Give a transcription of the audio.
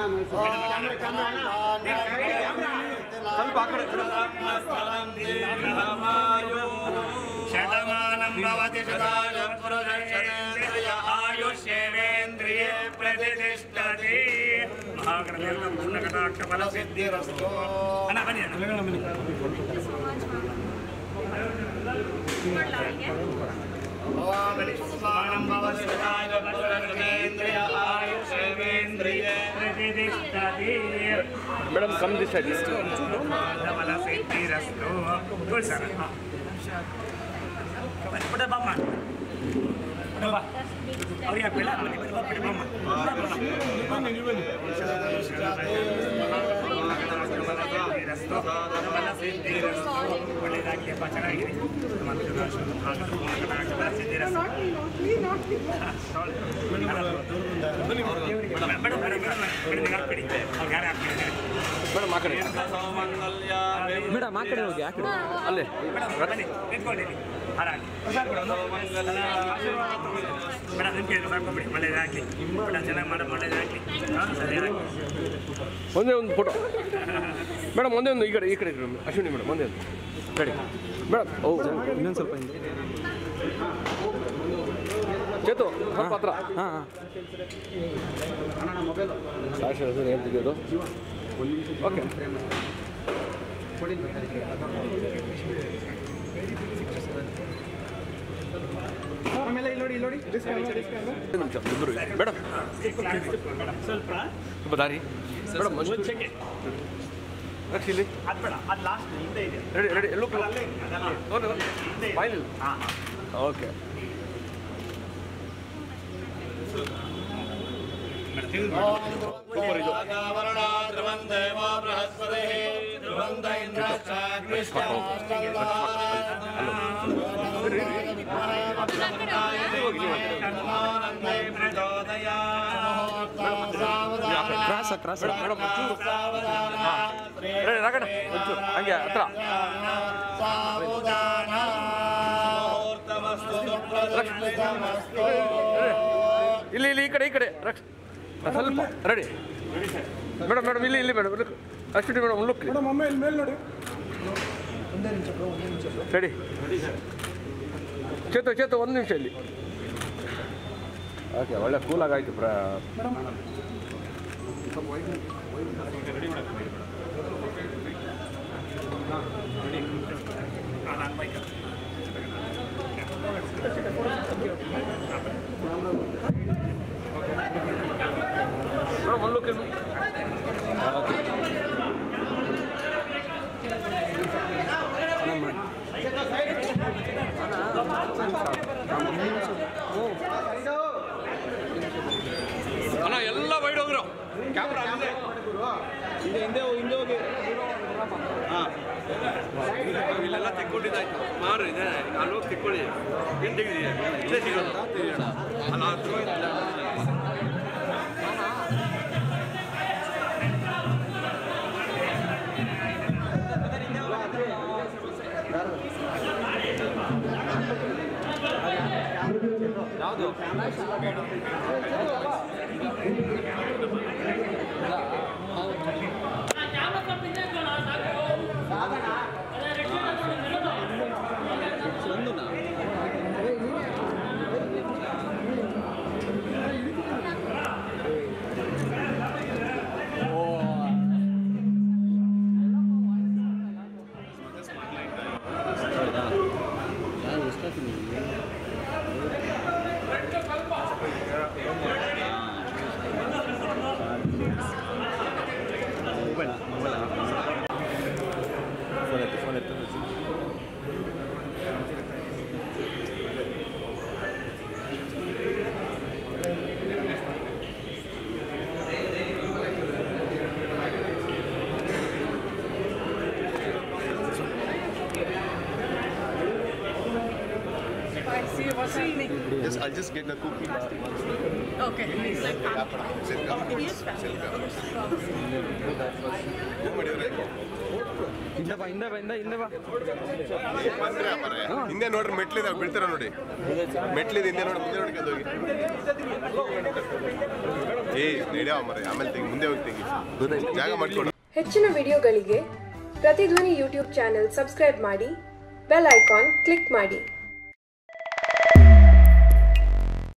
ಸ್ವಲ್ಪ ಆ ಕಡೆ ಶತಮಾನಂ ಭವತಿ ಶತಾಯ ಪುರುಷೇಂದ್ರಿಯ ಆಯುಷ್ಯೇಂದ್ರಿಯೇ ಪ್ರತಿಷ್ಠತಿ ಮಹಾಗ್ರಂಥ ಪೂರ್ಣಕಟಾಕ್ಷ ಫಲ ಸಿದ್ಧಿರಸ್ತು ಅಣ್ಣ ಬನ್ನಿ ಅಣ್ಣ. ಶತಮಾನಂ ಭವತಿ ಶತಾಯ ಪುರುಷೇಂದ್ರಿಯ ಆಯುಷ್ಯೇಂದ್ರಿಯೇ ಪ್ರತಿಷ್ಠತಿ ಮೇಡಮ್ ಕಮ್ ದಿಸ್ ಸೈಡ್ ಫಲ ಸಿದ್ಧಿರಸ್ತು ತೋಳಿ ಸರ್ ಹಾಂ ಬನ್ನಿ ಪುಟ್ಟ ಬಾಮ್ಮ ಪುಟ್ಟ ಬಾ ಅವ್ರಿಗೆ ಹಾಕ್ಬೇಡ ಬನ್ನಿ ಬನ್ನಿ ಬಾ ಪುಟ್ಟ ಬಾಮ್ಮ ಒಳ್ಳೆಯದಾಗಲಿಯಪ್ಪ ಚೆನ್ನಾಗಿದೆ ಮೇಡಮ್ ಮೇಡಮ್ ಮೇಡಮ್ ಹಾಕ್ಬೇಡಿ ಅವ್ರು ಯಾರು ಹಾಕ್ಬೇಡಿ ಮೇಡಮ್ ಆ ಕಡೆ ಮೇಡಮ್ ಆ ಕಡೆ ಹೋಗಿ ಆ ಕಡೆ ಅಲ್ಲೇ ಬನ್ನಿ ನಿಂತ್ಕೊಳ್ಳಿ ಹಾರಾಗಿ ಮೇಡಮ್ ನಿಮ್ಗೆ ಸಾಕೊಂಬಿಡಿ ಒಳ್ಳೇದಾಗಲಿ ಮೇಡಮ್ ಚೆನ್ನಾಗಿ ಮಾಡೋದು ಒಳ್ಳೇದಾಗಲಿ ಹಾಂ ಸರಿ ಆಗಿ ಒಂದೇ ಒಂದು ಫೋಟೋ ಮೇಡಮ್ ಒಂದೇ ಒಂದು ಈ ಕಡೆ ಈ ಕಡೆ ಇರಿ ಅಶ್ವಿನಿ ಮೇಡಮ್ ಒಂದೇ ಒಂದು ರೆಡಿ ಮೇಡಮ್ ಓ ಇನ್ನೊಂದು ಸ್ವಲ್ಪ ಹಿಂದೆ ಚೇತು ಸ್ವಲ್ಪ ಹತ್ರ ಹಾಂ ಹಾಂ ಸಾಕ್ಷಿ ಹೆಸರು ಏನು ತೆಗೆಯೋದು ಓಕೆ ಒಂದು ನಿಮಿಷ ಇಬ್ಬರು ಮೇಡಮ್ ಸ್ವಲ್ಪ ಸ್ವಲ್ಪ ದಾರಿ ಮೇಡಮ್ ಮುಂಚೆಗೆ ರಕ್ಷಿ ಇಲ್ಲಿ ಅದು ಬೇಡ ಅದು ಲಾಸ್ಟ್ ಹಿಂದೆ ಇದೆ ರೆಡಿ ರೆಡಿ ಎಲ್ಲೂ ಅಲ್ಲೇ ಅದಲ್ಲ ಫೈನಲ್ ಹಾಂ ಓಕೆ ಸೂಪರ್ ಇದು ಕ್ರಾಸ ಕ್ರಾಸ ಮೇಡಮ್ ಒಂಚೂರು ರೆಡಿ ರಾಗಣ್ಣ ಒಂಚೂರು ಹಂಗೆ ಹತ್ರ ಇಲ್ಲಿ ಇಲ್ಲಿ ಈ ಕಡೆ ಈ ಕಡೆ ರಕ್ಷ ಸ್ವಲ್ಪ ರೆಡಿ ಮೇಡಮ್ ಮೇಡಮ್ ಇಲ್ಲಿ ಇಲ್ಲಿ madam Ashwini madam look ready Chethu Chethu ಒಂದು ನಿಮಿಷ ಇಲ್ಲಿ ಓಕೆ ಒಳ್ಳೆ ಕೂಲಾಗಿ ಆಯಿತು ಪ್ರ ಮೇಡಮ್ ಒಂದು ಲುಕ್ ಅಣ್ಣ ಎಲ್ಲ ವೈಡ್ ಹೋಗ್ರು ಕ್ಯಾಮ್ರಾ ಅಲ್ಲೇ ಇಲ್ಲೆಲ್ಲ ತೆಕ್ಕೊಂಡಿದ್ದಾಯ್ತು ಮಾರು ಇದೆ ಅಲ್ಲಿ ಹೋಗಿ ತೆಕ್ಕೊಳ್ಳಿ ಏನು ತೆಗಿದೀಯ ಇಲ್ಲೇ ಸಿಗೋದು ಅಲ್ಲ ಹತ್ರ ಇಲ್ಲ. Yes, I'll just get the cookie. Okay. It is fast. Go, my dear, right? ಹಿಂದೆ ಬಾ ಹಿಂದೆ ಬಾ ಹಿಂದೆ ಹಿಂದೆ ಬಾ ಬಂದ್ರೆ ಅಪ್ಪರೆ. ಹಿಂದೆ ನೋಡ್ರಿ ಮೆಟ್ಲಿದಾವೆ ಬೀಳ್ತಾರ ನೋಡಿ ಮೆಟ್ಲಿದ ಹಿಂದೆ ನೋಡಿ ಮುಂದೆ ನೋಡಿ ಹೋಗಿ ಏ ನಡೆಯೋ ಮರೆ ಆಮೇಲೆ ತೆಗಿ ಮುಂದೆ ಹೋಗಿ ತೆಗಿ ಜಾಗ ಮಾಡ್ಕೊಡು ಹೆಚ್ಚಿನ ವಿಡಿಯೋಗಳಿಗೆ ಪ್ರತಿಧ್ವನಿ ಯೂಟ್ಯೂಬ್ ಚಾನೆಲ್ ಸಬ್ಸ್ಕ್ರೈಬ್ ಮಾಡಿ ಬೆಲ್ ಐಕಾನ್ ಕ್ಲಿಕ್ ಮಾಡಿ